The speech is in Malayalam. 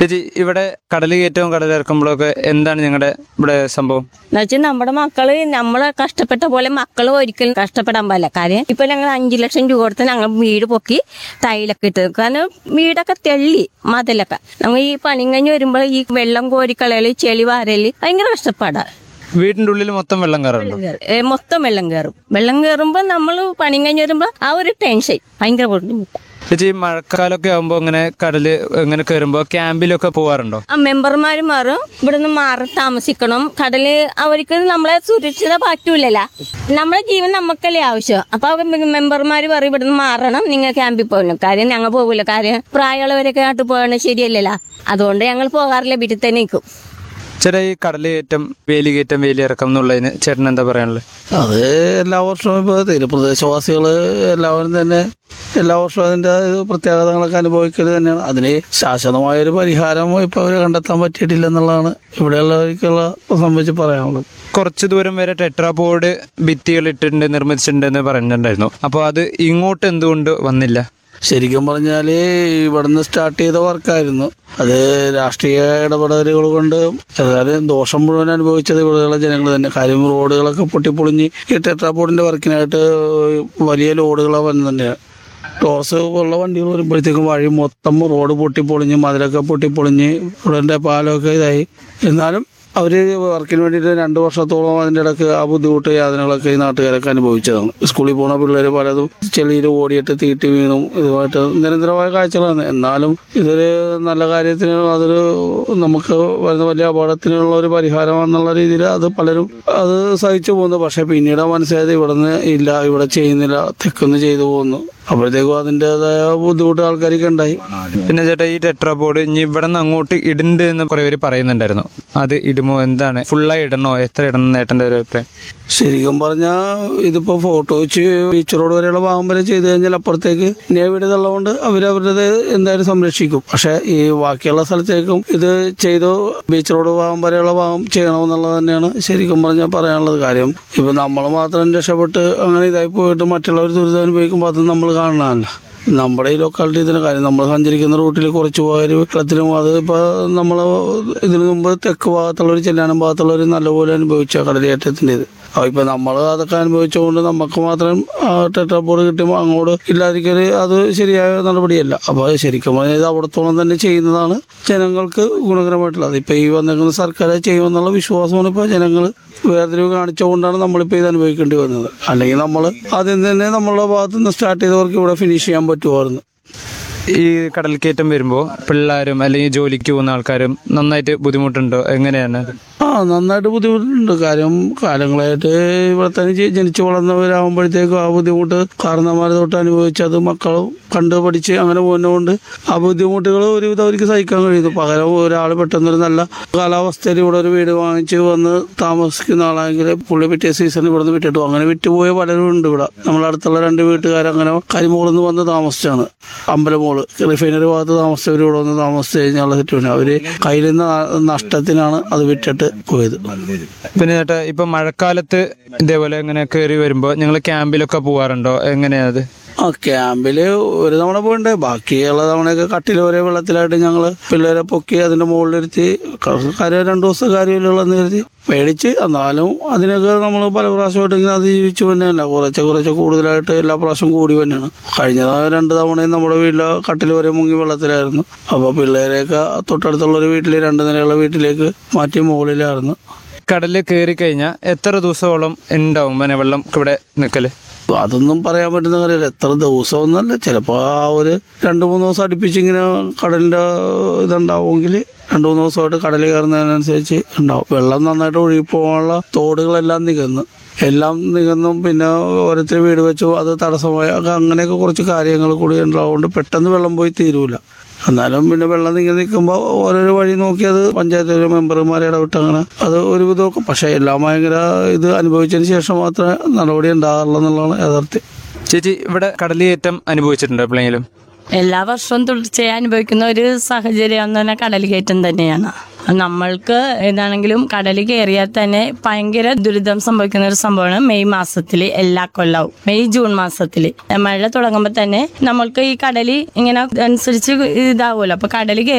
ചേച്ചി ഇവിടെ കടൽ കയറ്റവും കടലിറക്കുമ്പോഴൊക്കെ എന്താണ് ഞങ്ങളുടെ ഇവിടെ സംഭവം എന്നുവെച്ചാൽ നമ്മുടെ മക്കള് നമ്മളെ കഷ്ടപ്പെട്ട പോലെ മക്കൾ ഒരിക്കലും കഷ്ടപ്പെടാൻ പാടില്ല കാര്യം ഇപ്പൊ ഞങ്ങൾ അഞ്ചു ലക്ഷം രൂപ കൊടുത്ത് ഞങ്ങൾ വീട് പൊക്കി ടൈലൊക്കെ ഇട്ട് കാരണം വീടൊക്കെ തെള്ളി മതിലൊക്കെ നമ്മൾ ഈ പണി കഴിഞ്ഞ് വരുമ്പോൾ ഈ വെള്ളം കോരിക്കളയല് ചെളി വാരല് ഭയങ്കര കഷ്ടപ്പാടാ വീടിന്റെ ഉള്ളിൽ മൊത്തം വെള്ളം കയറുണ്ടോ ഏ, മൊത്തം വെള്ളം കയറും വെള്ളം കയറുമ്പോൾ നമ്മൾ പണി കഴിഞ്ഞ് വരുമ്പോൾ ആ ഒരു ടെൻഷൻ ഭയങ്കര ബുദ്ധിമുട്ട് ചേച്ചി ഈ മഴക്കാലമൊക്കെ ആകുമ്പോൾ ഇങ്ങനെ കടല് ഇങ്ങനെ കയറുമ്പോൾ ക്യാമ്പിലൊക്കെ പോവാറുണ്ടോ ആ മെമ്പർമാര് മാറും ഇവിടുന്ന് മാറി താമസിക്കണം കടല് അവർക്ക് നമ്മളെ സുരക്ഷിത പറ്റൂലല്ല നമ്മളെ ജീവൻ നമുക്കല്ലേ ആവശ്യം അപ്പൊ അവർ മെമ്പർമാര് പറയും ഇവിടുന്ന് മാറണം നിങ്ങൾ ക്യാമ്പിൽ പോകണം കാര്യം ഞങ്ങൾ പോകില്ല കാര്യം പ്രായമുള്ളവരൊക്കെ ആയിട്ട് പോകണ ശരിയല്ലല്ലോ അതുകൊണ്ട് ഞങ്ങൾ പോകാറില്ല വീട്ടിൽ തന്നെ നിൽക്കും ചേട്ടാ ഈ കടൽ കയറ്റം വേലി കയറ്റം വേലി ഇറക്കം എന്നുള്ളതിന് ചേട്ടൻ എന്താ പറയാനുള്ളത് അത് എല്ലാ വർഷവും ഇപ്പോൾ തീരപ്രദേശവാസികൾ എല്ലാവരും തന്നെ എല്ലാ വർഷവും അതിൻ്റെ പ്രത്യാഘാതങ്ങളൊക്കെ അനുഭവിക്കൽ തന്നെയാണ് അതിന് ശാശ്വതമായൊരു പരിഹാരം ഇപ്പോൾ അവർ കണ്ടെത്താൻ പറ്റിയിട്ടില്ല എന്നുള്ളതാണ് ഇവിടെയുള്ളവർക്കുള്ള സംബന്ധിച്ച് പറയാനുള്ളത് കുറച്ച് ദൂരം വരെ ടെട്രാപോഡ് ഭിത്തികൾ ഇട്ടിട്ടുണ്ട് നിർമ്മിച്ചിട്ടുണ്ടെന്ന് പറഞ്ഞിട്ടുണ്ടായിരുന്നു അപ്പോൾ അത് ഇങ്ങോട്ട് എന്തുകൊണ്ട് വന്നില്ല ശരിക്കും പറഞ്ഞാൽ ഇവിടുന്ന് സ്റ്റാർട്ട് ചെയ്ത വർക്കായിരുന്നു അത് രാഷ്ട്രീയ ഇടപെടലുകൾ കൊണ്ട് ഏതായാലും ദോഷം മുഴുവൻ അനുഭവിച്ചത് ഇവിടെയുള്ള ജനങ്ങൾ തന്നെ കാര്യം റോഡുകളൊക്കെ പൊട്ടിപ്പൊളിഞ്ഞ് ഈ ടെട്രാപോഡിന്റെ വർക്കിനായിട്ട് വലിയ ലോഡുകളാണ് വന്നു തന്നെയാണ് ടോർസ് ഉള്ള വണ്ടികൾ വരുമ്പോഴത്തേക്കും വഴി മൊത്തം റോഡ് പൊട്ടിപ്പൊളിഞ്ഞ് മതിലൊക്കെ പൊട്ടിപ്പൊളിഞ്ഞ് ഇവിടെ പാലമൊക്കെ ഇതായി എന്നാലും അവർ വർക്കിന് വേണ്ടിയിട്ട് രണ്ട് വർഷത്തോളം അതിൻ്റെ ഇടയ്ക്ക് ആ ബുദ്ധിമുട്ട് യാതനകളൊക്കെ ഈ നാട്ടുകാരൊക്കെ അനുഭവിച്ചതാണ് സ്കൂളിൽ പോകുന്ന പിള്ളേർ പലതും ചെളിയിൽ ഓടിയിട്ട് തീറ്റി വീണും ഇതുമായിട്ട് നിരന്തരമായ കാഴ്ചകളാണ് എന്നാലും ഇതൊരു നല്ല കാര്യത്തിന് അതൊരു നമുക്ക് വരുന്ന വലിയ അപകടത്തിനുള്ള ഒരു പരിഹാരമാണെന്നുള്ള രീതിയിൽ അത് പലരും അത് സഹിച്ചു പോകുന്നു പക്ഷെ പിന്നീട് മനസ്സിലായത് ഇവിടെ നിന്ന് ഇല്ല ഇവിടെ ചെയ്യുന്നില്ല തെക്കൊന്ന് ചെയ്തു പോകുന്നു അപ്പോഴത്തേക്കും അതിൻ്റെതായ ബുദ്ധിമുട്ട് ആൾക്കാർക്ക് ഉണ്ടായി പിന്നെ ചേട്ടാ ഈ ടെട്രാപോഡ് ഇനി ഇവിടെ നിന്ന് അങ്ങോട്ട് ഇടുന്നുണ്ട് എന്ന് കുറെ പേര് പറയുന്നുണ്ടായിരുന്നു അത് ഇടുമോ എന്താണ് ഫുള്ളായി ഇടണോ എത്ര ഇടണം എന്ന് ഏട്ടൻ്റെ ഒരു അഭിപ്രായം ശരിക്കും പറഞ്ഞാൽ ഇതിപ്പോ ഫോട്ടോ വെച്ച് ബീച്ച് റോഡ് വരെയുള്ള ഭാഗം വരെ ചെയ്തു കഴിഞ്ഞാൽ അപ്പുറത്തേക്ക് നേവിയുടെ തള്ളതുകൊണ്ട് അവരവരുടെ എന്തായാലും സംരക്ഷിക്കും പക്ഷെ ഈ ബാക്കിയുള്ള സ്ഥലത്തേക്കും ഇത് ചെയ്തു ബീച്ച് റോഡ് ഭാഗം വരെയുള്ള ഭാഗം ചെയ്യണമെന്നുള്ളത് തന്നെയാണ് ശരിക്കും പറഞ്ഞാൽ പറയാനുള്ളത് കാര്യം ഇപ്പൊ നമ്മൾ മാത്രം രക്ഷപ്പെട്ട് അങ്ങനെ ഇതായി പോയിട്ട് മറ്റുള്ളവർ ദുരിതം അനുഭവിക്കുമ്പോൾ അത് നമ്മൾ കാണണമല്ല നമ്മുടെ ഈ ലൊക്കാലിറ്റി ഇതിന് കാര്യം നമ്മൾ സഞ്ചരിക്കുന്ന റൂട്ടിൽ കുറച്ച് പോയൊരു വെള്ളത്തിലും അത് ഇപ്പൊ നമ്മൾ ഇതിനു മുമ്പ് തെക്ക് ഭാഗത്തുള്ളവർ ചെല്ലാനം ഭാഗത്തുള്ളവർ നല്ലപോലെ അനുഭവിച്ച കടലേറ്റത്തിന്റെ ഇത് അപ്പൊ ഇപ്പൊ നമ്മൾ അതൊക്കെ അനുഭവിച്ചുകൊണ്ട് നമുക്ക് മാത്രം ടെട്രാപോഡ് കിട്ടുമ്പോൾ അങ്ങോട്ട് ഇല്ലാതിരിക്കല് അത് ശരിയായ നടപടിയല്ല അപ്പൊ അത് ശരിക്കും പറഞ്ഞാൽ ഇത് അവിടത്തോളം തന്നെ ചെയ്യുന്നതാണ് ജനങ്ങൾക്ക് ഗുണകരമായിട്ടുള്ളത് ഇപ്പൊ ഈ വന്നിരിക്കുന്ന സർക്കാർ ചെയ്യുമെന്നുള്ള വിശ്വാസമാണ് ഇപ്പൊ ജനങ്ങൾ വേർതിരിവ് കാണിച്ചുകൊണ്ടാണ് നമ്മളിപ്പോൾ ഇത് അനുഭവിക്കേണ്ടി വന്നത് അല്ലെങ്കിൽ നമ്മൾ ആദ്യം തന്നെ നമ്മളുടെ ഭാഗത്ത് നിന്ന് സ്റ്റാർട്ട് ചെയ്തവർക്ക് ഇവിടെ ഫിനിഷ് ചെയ്യാൻ പറ്റുമായിരുന്നു ഈ കടൽ കയറ്റം വരുമ്പോൾ പിള്ളേരും അല്ലെങ്കിൽ ജോലിക്ക് പോകുന്ന ആൾക്കാരും നന്നായിട്ട് ബുദ്ധിമുട്ടുണ്ടോ എങ്ങനെയാണ് അത്? ആ നന്നായിട്ട് ബുദ്ധിമുട്ടുണ്ട് കാര്യം കാലങ്ങളായിട്ട് ഇവിടെ തന്നെ ജി- ജനിച്ചു വളർന്നവരാകുമ്പോഴത്തേക്കും ആ ബുദ്ധിമുട്ട് കാരണന്മാരെ തൊട്ട് അനുഭവിച്ച് അത് മക്കളും കണ്ട് പഠിച്ച് അങ്ങനെ പോകുന്നതുകൊണ്ട് ആ ബുദ്ധിമുട്ടുകൾ ഒരുവിധം അവർക്ക് സഹിക്കാൻ കഴിയുന്നു പകരം ഒരാൾ പെട്ടെന്നൊരു നല്ല കാലാവസ്ഥയിൽ ഇവിടെ ഒരു വീട് വാങ്ങിച്ച് വന്ന് താമസിക്കുന്ന ആളാണെങ്കിൽ പുള്ളി പിറ്റേ സീസൺ ഇവിടെ നിന്ന് വിട്ടിട്ടു അങ്ങനെ വിറ്റുപോയ പലരും ഉണ്ട് ഇവിടെ നമ്മളെ അടുത്തുള്ള രണ്ട് വീട്ടുകാർ അങ്ങനെ കരിമോളിൽ നിന്ന് വന്ന് താമസിച്ചാണ് അമ്പലമോള് റിഫൈനറി ഭാഗത്ത് താമസിച്ചവർ ഇവിടെ വന്ന് താമസിച്ച് കഴിഞ്ഞുള്ള സിറ്റുവേഷൻ അവര് കയ്യിൽ നിന്ന് നഷ്ടത്തിനാണ് അത് വിറ്റിട്ട് പോയത് പിന്നെ ചേട്ടാ ഇപ്പൊ മഴക്കാലത്ത് ഇതേപോലെ ഇങ്ങനെ കയറി വരുമ്പോൾ ഞങ്ങൾ ക്യാമ്പിലൊക്കെ പോവാറുണ്ടോ എങ്ങനെയാണത് ആ ക്യാമ്പില് ഒരു തവണ പോയിണ്ട് ബാക്കിയുള്ള തവണയൊക്കെ കട്ടിൽ ഒരേ വെള്ളത്തിലായിട്ട് ഞങ്ങള് പിള്ളേരെ പൊക്കി അതിന്റെ മുകളിലിരുത്തി ക- കാര്യം രണ്ടു ദിവസം കാര്യമില്ലുള്ളെന്ന് കരുതി മേടിച്ച് എന്നാലും അതിനൊക്കെ നമ്മൾ പല പ്രാവശ്യമായിട്ട് ഇങ്ങനെ അതിജീവിച്ചു തന്നെയല്ല കുറച്ച് കുറച്ച് കൂടുതലായിട്ട് എല്ലാ പ്രാവശ്യവും കൂടി തന്നെയാണ് കഴിഞ്ഞ തവണ രണ്ട് തവണയും നമ്മുടെ വീട്ടിലെ കട്ടിൽ വരെ മുങ്ങി വെള്ളത്തിലായിരുന്നു അപ്പോൾ പിള്ളേരെയൊക്കെ തൊട്ടടുത്തുള്ള ഒരു വീട്ടിൽ രണ്ട് നിലയുള്ള വീട്ടിലേക്ക് മാറ്റി മുകളിലായിരുന്നു കടലിൽ കയറി കഴിഞ്ഞാൽ എത്ര ദിവസത്തോളം ഉണ്ടാവും പിന്നെ വെള്ളം ഇവിടെ നിൽക്കല് അതൊന്നും പറയാൻ പറ്റുന്ന കാര്യമില്ല എത്ര ദിവസം ഒന്നല്ല ചിലപ്പോൾ ആ ഒരു രണ്ട് മൂന്ന് ദിവസം അടുപ്പിച്ചിങ്ങനെ കടലിൻ്റെ ഇതുണ്ടാവുമെങ്കിൽ രണ്ട് മൂന്ന് ദിവസമായിട്ട് കടലിൽ കയറുന്നതിനനുസരിച്ച് ഉണ്ടാവും വെള്ളം നന്നായിട്ട് ഒഴുകി പോകാനുള്ള തോടുകളെല്ലാം നികന്നു എല്ലാം നികന്നും പിന്നെ ഓരോരുത്തർ വീട് വെച്ചു അത് തടസ്സമായ ഒക്കെ അങ്ങനെയൊക്കെ കുറച്ച് കാര്യങ്ങൾ കൂടി ഉണ്ടാവുകൊണ്ട് പെട്ടെന്ന് വെള്ളം പോയി തീരൂല എന്നാലും പിന്നെ വെള്ളം നീങ്ങി നിൽക്കുമ്പോൾ ഓരോരോ വഴി നോക്കി അത് പഞ്ചായത്ത് മെമ്പർമാരെ ഇടപെട്ട് അങ്ങനെ അത് ഒരു വിധമൊക്കെ പക്ഷേ എല്ലാം ഭയങ്കര ഇത് അനുഭവിച്ചതിന് ശേഷം മാത്രമേ നടപടി ഉണ്ടാകാറുള്ളൂ എന്നുള്ളതാണ് യാഥാർത്ഥ്യം ചേച്ചി ഇവിടെ കടൽ കയറ്റം അനുഭവിച്ചിട്ടുണ്ടോ എപ്പോഴെങ്കിലും എല്ലാ വർഷവും തുടർച്ചയായി അനുഭവിക്കുന്ന ഒരു സാഹചര്യം എന്ന് പറഞ്ഞാൽ കടൽ കയറ്റം തന്നെയാണ് നമ്മൾക്ക് ഏതാണെങ്കിലും കടൽ കയറിയാൽ തന്നെ ഭയങ്കര ദുരിതം സംഭവിക്കുന്ന ഒരു സംഭവമാണ് മെയ് മാസത്തിൽ എല്ലാ കൊല്ലവും മെയ് ജൂൺ മാസത്തിൽ മഴ തുടങ്ങുമ്പോൾ തന്നെ നമ്മൾക്ക് ഈ കടൽ ഇങ്ങനെ അനുസരിച്ച് ഇതാവുമല്ലോ അപ്പൊ കടൽ